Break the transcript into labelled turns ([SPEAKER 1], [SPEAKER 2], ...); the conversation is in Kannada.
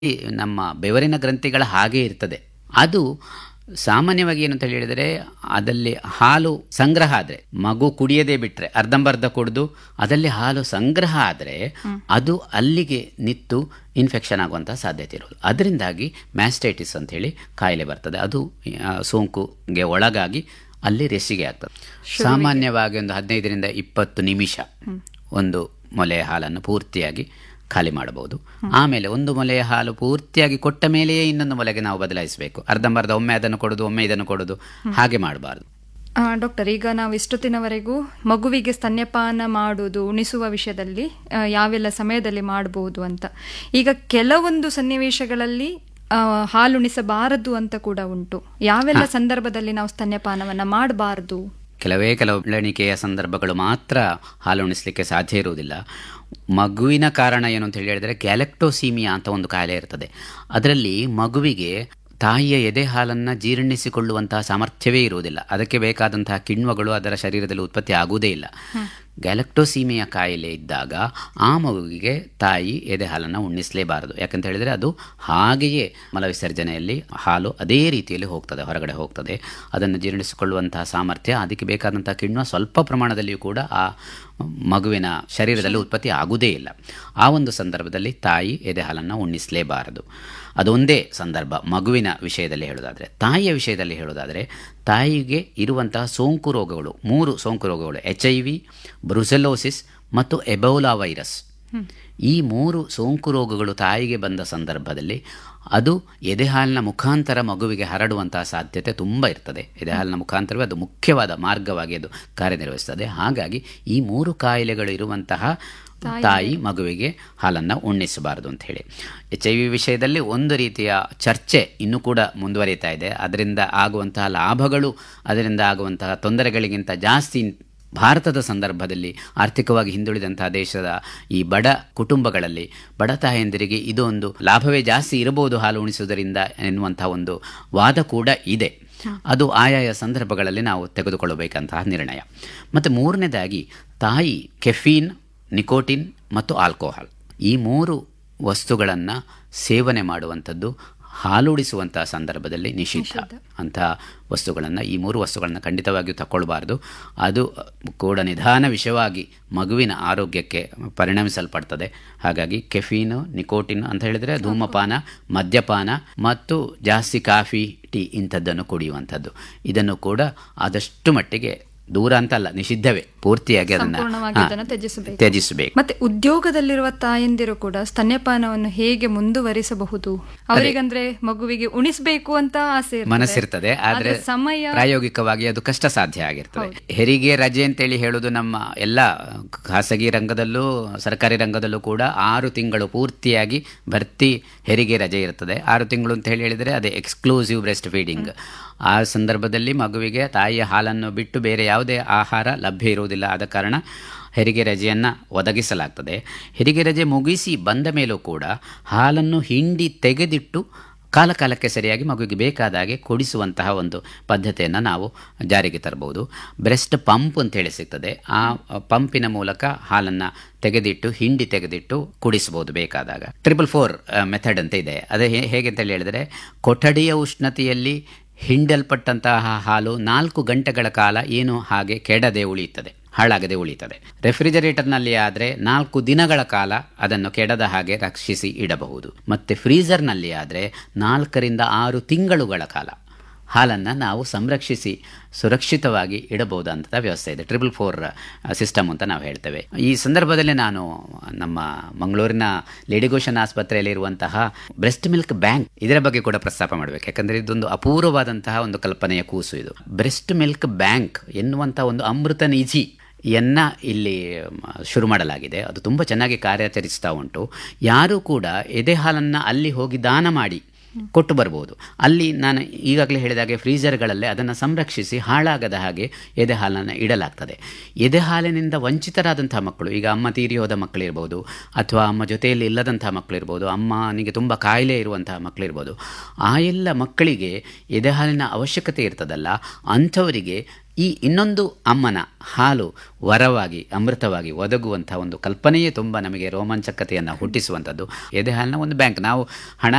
[SPEAKER 1] ಈ ನಮ್ಮ ಬೆವರಿನ ಗ್ರಂಥಿಗಳ ಹಾಗೆ ಇರ್ತದೆ ಅದು ಸಾಮಾನ್ಯವಾಗಿ ಏನು ಅಂತ ಹೇಳಿದರೆ ಅದಲ್ಲಿ ಹಾಲು ಸಂಗ್ರಹ ಆದರೆ ಮಗು ಕುಡಿಯದೇ ಬಿಟ್ಟರೆ ಅರ್ಧಂಬರ್ಧ ಕುಡಿದು ಅದರಲ್ಲಿ ಹಾಲು ಸಂಗ್ರಹ ಆದರೆ ಅದು ಅಲ್ಲಿಗೆ ನಿತ್ತು ಇನ್ಫೆಕ್ಷನ್ ಆಗುವಂಥ ಸಾಧ್ಯತೆ ಇರೋದು ಅದರಿಂದಾಗಿ ಮ್ಯಾಸ್ಟೈಟಿಸ್ ಅಂತ ಹೇಳಿ ಕಾಯಿಲೆ ಬರ್ತದೆ ಅದು ಆ, ಸೋಂಕುಗೆ ಒಳಗಾಗಿ ಅಲ್ಲಿ ರೆಸಿಗೆ ಆಗ್ತದೆ ಸಾಮಾನ್ಯವಾಗಿ ಒಂದು ಹದಿನೈದರಿಂದ ಇಪ್ಪತ್ತು ನಿಮಿಷ ಒಂದು ಮೊಲೆಯ ಹಾಲನ್ನು ಪೂರ್ತಿಯಾಗಿ ಖಾಲಿ ಮಾಡಬಹುದು ಆಮೇಲೆ ಒಂದು ಮೊಲೆಯ ಹಾಲು ಪೂರ್ತಿಯಾಗಿ ಕೊಟ್ಟ ಮೇಲೆಯೇ ಇನ್ನೊಂದು ಮೊಲೆಗೆ ನಾವು ಬದಲಾಯಿಸಬೇಕು ಅರ್ಧಂಬರ್ಧ ಒಮ್ಮೆ ಅದನ್ನು ಕೊಡೋದು ಒಮ್ಮೆ ಇದನ್ನು ಕೊಡೋದು ಹಾಗೆ ಮಾಡಬಾರ್ದು
[SPEAKER 2] ಆ, ಡಾಕ್ಟರ್ ಈಗ ನಾವು ಇಷ್ಟೊತ್ತಿನವರೆಗೂ ಮಗುವಿಗೆ ಸ್ತನ್ಯಪಾನ ಮಾಡುವುದು ಉಣಿಸುವ ವಿಷಯದಲ್ಲಿ ಆ, ಯಾವೆಲ್ಲ ಸಮಯದಲ್ಲಿ ಮಾಡಬಹುದು ಅಂತ ಈಗ ಕೆಲವೊಂದು ಸನ್ನಿವೇಶಗಳಲ್ಲಿ ಆ, ಹಾಲುಣಿಸಬಾರದು ಅಂತ ಕೂಡ ಉಂಟು ಯಾವೆಲ್ಲ ಸಂದರ್ಭದಲ್ಲಿ ನಾವು ಸ್ತನ್ಯಪಾನವನ್ನ ಮಾಡಬಾರದು
[SPEAKER 1] ಕೆಲವೇ ಕೆಲವು ಬೆಳವಣಿಗೆಯ ಸಂದರ್ಭಗಳು ಮಾತ್ರ ಹಾಲು ಉಣಿಸಲಿಕ್ಕೆ ಸಾಧ್ಯ ಇರುವುದಿಲ್ಲ ಮಗುವಿನ ಕಾರಣ ಏನು ಅಂತ ಹೇಳಿ ಹೇಳಿದರೆ ಗ್ಯಾಲೆಕ್ಟೋಸೀಮಿಯಾ ಅಂತ ಒಂದು ಕಾಯಿಲೆ ಇರ್ತದೆ ಅದರಲ್ಲಿ ಮಗುವಿಗೆ ತಾಯಿಯ ಎದೆ ಹಾಲನ್ನು ಜೀರ್ಣಿಸಿಕೊಳ್ಳುವಂತಹ ಸಾಮರ್ಥ್ಯವೇ ಇರುವುದಿಲ್ಲ ಅದಕ್ಕೆ ಬೇಕಾದಂತಹ ಕಿಣ್ವಗಳು ಅದರ ಶರೀರದಲ್ಲಿ ಉತ್ಪತ್ತಿ ಆಗುವುದೇ ಇಲ್ಲ ಗ್ಯಾಲೆಕ್ಟೋಸೀಮಿಯಾ ಕಾಯಿಲೆ ಇದ್ದಾಗ ಆ ಮಗುವಿಗೆ ತಾಯಿ ಎದೆ ಹಾಲನ್ನು ಉಣ್ಣಿಸಲೇಬಾರದು ಯಾಕಂತ ಹೇಳಿದರೆ ಅದು ಹಾಗೆಯೇ ಮಲವಿಸರ್ಜನೆಯಲ್ಲಿ ಹಾಲು ಅದೇ ರೀತಿಯಲ್ಲಿ ಹೋಗ್ತದೆ ಹೊರಗಡೆ ಹೋಗ್ತದೆ ಅದನ್ನು ಜೀರ್ಣಿಸಿಕೊಳ್ಳುವಂತಹ ಸಾಮರ್ಥ್ಯ ಅದಕ್ಕೆ ಬೇಕಾದಂತಹ ಕಿಣ್ವ ಸ್ವಲ್ಪ ಪ್ರಮಾಣದಲ್ಲಿಯೂ ಕೂಡ ಆ ಮಗುವಿನ ಶರೀರದಲ್ಲಿ ಉತ್ಪತ್ತಿ ಆಗುವುದೇ ಇಲ್ಲ ಆ ಒಂದು ಸಂದರ್ಭದಲ್ಲಿ ತಾಯಿ ಎದೆ ಹಾಲನ್ನು ಉಣ್ಣಿಸಲೇಬಾರದು ಅದೊಂದೇ ಸಂದರ್ಭ ಮಗುವಿನ ವಿಷಯದಲ್ಲಿ ಹೇಳೋದಾದರೆ ತಾಯಿಯ ವಿಷಯದಲ್ಲಿ ಹೇಳೋದಾದರೆ ತಾಯಿಗೆ ಇರುವಂತಹ ಸೋಂಕು ರೋಗಗಳು ಮೂರು ಸೋಂಕು ರೋಗಗಳು ಎಚ್ ಐ ವಿ ಬ್ರುಸೆಲೋಸಿಸ್ ಮತ್ತು ಎಬೌಲಾ ವೈರಸ್ ಈ ಮೂರು ಸೋಂಕು ರೋಗಗಳು ತಾಯಿಗೆ ಬಂದ ಸಂದರ್ಭದಲ್ಲಿ ಅದು ಎದೆಹಾಲಿನ ಮುಖಾಂತರ ಮಗುವಿಗೆ ಹರಡುವಂತಹ ಸಾಧ್ಯತೆ ತುಂಬ ಇರ್ತದೆ ಎದೆಹಾಲಿನ ಮುಖಾಂತರವೇ ಅದು ಮುಖ್ಯವಾದ ಮಾರ್ಗವಾಗಿ ಅದು ಕಾರ್ಯನಿರ್ವಹಿಸ್ತದೆ ಹಾಗಾಗಿ ಈ ಮೂರು ಕಾಯಿಲೆಗಳು ಇರುವಂತಹ ತಾಯಿ ಮಗುವಿಗೆ ಹಾಲನ್ನು ಉಣ್ಣಿಸಬಾರದು ಅಂತ ಹೇಳಿ ಎಚ್ ಐ ವಿ ವಿಷಯದಲ್ಲಿ ಒಂದು ರೀತಿಯ ಚರ್ಚೆ ಇನ್ನೂ ಕೂಡ ಮುಂದುವರಿತಾ ಇದೆ ಅದರಿಂದ ಆಗುವಂತಹ ಲಾಭಗಳು ಅದರಿಂದ ಆಗುವಂತಹ ತೊಂದರೆಗಳಿಗಿಂತ ಜಾಸ್ತಿ ಭಾರತದ ಸಂದರ್ಭದಲ್ಲಿ ಆರ್ಥಿಕವಾಗಿ ಹಿಂದುಳಿದಂತಹ ದೇಶದ ಈ ಬಡ ಕುಟುಂಬಗಳಲ್ಲಿ ಬಡ ತಾಯಂದಿರಿಗೆ ಇದು ಒಂದು ಲಾಭವೇ ಜಾಸ್ತಿ ಇರಬಹುದು ಹಾಲು ಉಣಿಸುವುದರಿಂದ ಎನ್ನುವಂತಹ ಒಂದು ವಾದ ಕೂಡ ಇದೆ ಅದು ಆಯಾಯ ಸಂದರ್ಭಗಳಲ್ಲಿ ನಾವು ತೆಗೆದುಕೊಳ್ಳಬೇಕಂತಹ ನಿರ್ಣಯ ಮತ್ತು ಮೂರನೇದಾಗಿ ತಾಯಿ ಕೆಫೀನ್ ನಿಕೋಟಿನ್ ಮತ್ತು ಆಲ್ಕೋಹಾಲ್ ಈ ಮೂರು ವಸ್ತುಗಳನ್ನು ಸೇವನೆ ಮಾಡುವಂಥದ್ದು ಹಾಲುಡಿಸುವಂತಹ ಸಂದರ್ಭದಲ್ಲಿ ನಿಷಿದ್ಧ ಅಂತಹ ವಸ್ತುಗಳನ್ನು ಈ ಮೂರು ವಸ್ತುಗಳನ್ನು ಖಂಡಿತವಾಗಿಯೂ ತಗೊಳ್ಬಾರ್ದು ಅದು ಕೂಡ ನಿಧಾನ ವಿಷಯವಾಗಿ ಮಗುವಿನ ಆರೋಗ್ಯಕ್ಕೆ ಪರಿಣಮಿಸಲ್ಪಡ್ತದೆ ಹಾಗಾಗಿ ಕೆಫೀನು ನಿಕೋಟಿನ್ ಅಂತ ಹೇಳಿದರೆ ಧೂಮಪಾನ ಮದ್ಯಪಾನ ಮತ್ತು ಜಾಸ್ತಿ ಕಾಫಿ ಟೀ ಇಂಥದ್ದನ್ನು ಕುಡಿಯುವಂಥದ್ದು ಇದನ್ನು ಕೂಡ ಆದಷ್ಟು ಮಟ್ಟಿಗೆ ದೂರ ಅಂತ ಅಲ್ಲ ನಿಷಿದ್ಧವೇ ಪೂರ್ತಿಯಾಗಿ
[SPEAKER 2] ಸಂಪೂರ್ಣವಾಗಿ
[SPEAKER 1] ಅದನ್ನು
[SPEAKER 2] ಅದನ್ನು ತ್ಯಜಿಸಬೇಕು
[SPEAKER 1] ತ್ಯಜಿಸಬೇಕು
[SPEAKER 2] ಮತ್ತೆ ಉದ್ಯೋಗದಲ್ಲಿರುವ ತಾಯಂದಿರು ಕೂಡ ಸ್ತನ್ಯಪಾನವನ್ನು ಹೇಗೆ ಮುಂದುವರಿಸಬಹುದು ಅವರಿಗಂದ್ರೆ ಮಗುವಿಗೆ ಉಣಿಸ್ಬೇಕು ಅಂತ ಆಸೆ ಇರ್ತದೆ.
[SPEAKER 1] ಮನಸ್ಸಿರ್ತದೆ ಆದ್ರೆ
[SPEAKER 2] ಆದ್ರೆ ಸಮಯ
[SPEAKER 1] ಪ್ರಾಯೋಗಿಕವಾಗಿ ಅದು ಕಷ್ಟ ಸಾಧ್ಯ ಆಗಿರ್ತದೆ ಹೆರಿಗೆ ರಜೆ ಅಂತೇಳಿ ಹೇಳುದು ನಮ್ಮ ಎಲ್ಲ ಖಾಸಗಿ ರಂಗದಲ್ಲೂ ಸರ್ಕಾರಿ ರಂಗದಲ್ಲೂ ಕೂಡ ಆರು ತಿಂಗಳು ಪೂರ್ತಿಯಾಗಿ ಭರ್ತಿ ಹೆರಿಗೆ ರಜೆ ಇರ್ತದೆ ಆರು ತಿಂಗಳು ಅಂತ ಹೇಳಿ ಹೇಳಿದರೆ ಅದೇ ಎಕ್ಸ್ಕ್ಲೂಸಿವ್ ಬ್ರೆಸ್ಟ್ ಫೀಡಿಂಗ್ ಆ ಸಂದರ್ಭದಲ್ಲಿ ಮಗುವಿಗೆ ತಾಯಿಯ ಹಾಲನ್ನು ಬಿಟ್ಟು ಬೇರೆ ಯಾವುದೇ ಆಹಾರ ಲಭ್ಯ ಇರುವುದಿಲ್ಲ ಆದ ಕಾರಣ ಹೆರಿಗೆ ರಜೆಯನ್ನು ಒದಗಿಸಲಾಗ್ತದೆ ಹೆರಿಗೆ ರಜೆ ಮುಗಿಸಿ ಬಂದ ಮೇಲೂ ಕೂಡ ಹಾಲನ್ನು ಹಿಂಡಿ ತೆಗೆದಿಟ್ಟು ಕಾಲ ಕಾಲಕ್ಕೆ ಸರಿಯಾಗಿ ಮಗುವಿಗೆ ಬೇಕಾದ ಹಾಗೆ ಕುಡಿಸುವಂತಹ ಒಂದು ಪದ್ಧತಿಯನ್ನು ನಾವು ಜಾರಿಗೆ ತರಬಹುದು ಬ್ರೆಸ್ಟ್ ಪಂಪ್ ಅಂತೇಳಿ ಸಿಗ್ತದೆ ಆ ಪಂಪಿನ ಮೂಲಕ ಹಾಲನ್ನು ತೆಗೆದಿಟ್ಟು ಹಿಂಡಿ ತೆಗೆದಿಟ್ಟು ಕುಡಿಸಬಹುದು ಬೇಕಾದಾಗ ಟ್ರಿಪಲ್ ಫೋರ್ ಮೆಥಡ್ ಅಂತ ಇದೆ ಅದು ಹೇ- ಹೇಗೆ ಅಂತೇಳಿ ಹೇಳಿದರೆ ಕೊಠಡಿಯ ಉಷ್ಣತೆಯಲ್ಲಿ ಹಿಂಡಲ್ಪಟ್ಟಂತಹ ಹಾಲು ನಾಲ್ಕು ಗಂಟೆಗಳ ಕಾಲ ಏನು ಹಾಗೆ ಕೆಡದೆ ಉಳಿಯುತ್ತದೆ ಹಾಳಾಗದೆ ಉಳಿಯುತ್ತದೆ ರೆಫ್ರಿಜರೇಟರ್ನಲ್ಲಿ ಆದರೆ ನಾಲ್ಕು ದಿನಗಳ ಕಾಲ ಅದನ್ನು ಕೆಡದ ಹಾಗೆ ರಕ್ಷಿಸಿ ಇಡಬಹುದು ಮತ್ತೆ ಫ್ರೀಜರ್ನಲ್ಲಿ ಆದರೆ ನಾಲ್ಕರಿಂದ ಆರು ತಿಂಗಳುಗಳ ಕಾಲ ಹಾಲನ್ನು ನಾವು ಸಂರಕ್ಷಿಸಿ ಸುರಕ್ಷಿತವಾಗಿ ಇಡಬಹುದಂತ ವ್ಯವಸ್ಥೆ ಇದೆ ಟ್ರಿಪಲ್ ಫೋರ್ ಸಿಸ್ಟಮ್ ಅಂತ ನಾವು ಹೇಳ್ತೇವೆ ಈ ಸಂದರ್ಭದಲ್ಲಿ ನಾನು ನಮ್ಮ ಮಂಗಳೂರಿನ ಲೇಡಿಗೋಷನ್ ಆಸ್ಪತ್ರೆಯಲ್ಲಿ ಇರುವಂತಹ ಬ್ರೆಸ್ಟ್ ಮಿಲ್ಕ್ ಬ್ಯಾಂಕ್ ಇದರ ಬಗ್ಗೆ ಕೂಡ ಪ್ರಸ್ತಾಪ ಮಾಡಬೇಕು ಯಾಕಂದರೆ ಇದೊಂದು ಅಪೂರ್ವವಾದಂತಹ ಒಂದು ಕಲ್ಪನೆಯ ಕೂಸು ಇದು ಬ್ರೆಸ್ಟ್ ಮಿಲ್ಕ್ ಬ್ಯಾಂಕ್ ಎನ್ನುವಂತಹ ಒಂದು ಅಮೃತ ನಿಧಿ ಯನ್ನ ಇಲ್ಲಿ ಮ, ಶುರು ಮಾಡಲಾಗಿದೆ ಅದು ತುಂಬ ಚೆನ್ನಾಗಿ ಕಾರ್ಯಾಚರಿಸ್ತಾ ಉಂಟು ಯಾರೂ ಕೂಡ ಎದೆ ಹಾಲನ್ನು ಅಲ್ಲಿ ಹೋಗಿ ದಾನ ಮಾಡಿ ಕೊಟ್ಟು ಬರ್ಬೋದು ಅಲ್ಲಿ ನಾನು ಈಗಾಗಲೇ ಹೇಳಿದಾಗೆ ಫ್ರೀಜರ್ಗಳಲ್ಲಿ ಅದನ್ನು ಸಂರಕ್ಷಿಸಿ ಹಾಳಾಗದ ಹಾಗೆ ಎದೆ ಹಾಲನ್ನು ಇಡಲಾಗ್ತದೆ ಎದೆ ಹಾಲಿನಿಂದ ವಂಚಿತರಾದಂತಹ ಮಕ್ಕಳು ಈಗ ಅಮ್ಮ ತೀರಿ ಹೋದ ಮಕ್ಕಳಿರ್ಬೋದು ಅಥವಾ ಅಮ್ಮ ಜೊತೆಯಲ್ಲಿ ಇಲ್ಲದಂತಹ ಮಕ್ಕಳಿರ್ಬೋದು ಅಮ್ಮನಿಗೆ ತುಂಬ ಕಾಯಿಲೆ ಇರುವಂತಹ ಮಕ್ಕಳಿರ್ಬೋದು ಆ ಎಲ್ಲ ಮಕ್ಕಳಿಗೆ ಎದೆ ಹಾಲಿನ ಅವಶ್ಯಕತೆ ಇರ್ತದಲ್ಲ ಅಂಥವರಿಗೆ ಈ ಇನ್ನೊಂದು ಅಮ್ಮನ ಹಾಲು ವರವಾಗಿ ಅಮೃತವಾಗಿ ಒದಗುವಂಥ ಒಂದು ಕಲ್ಪನೆಯೇ ತುಂಬ ನಮಗೆ ರೋಮಾಂಚಕತೆಯನ್ನು ಹುಟ್ಟಿಸುವಂಥದ್ದು ಎದೆ ಹಾಲಿನ ಒಂದು ಬ್ಯಾಂಕ್ ನಾವು ಹಣ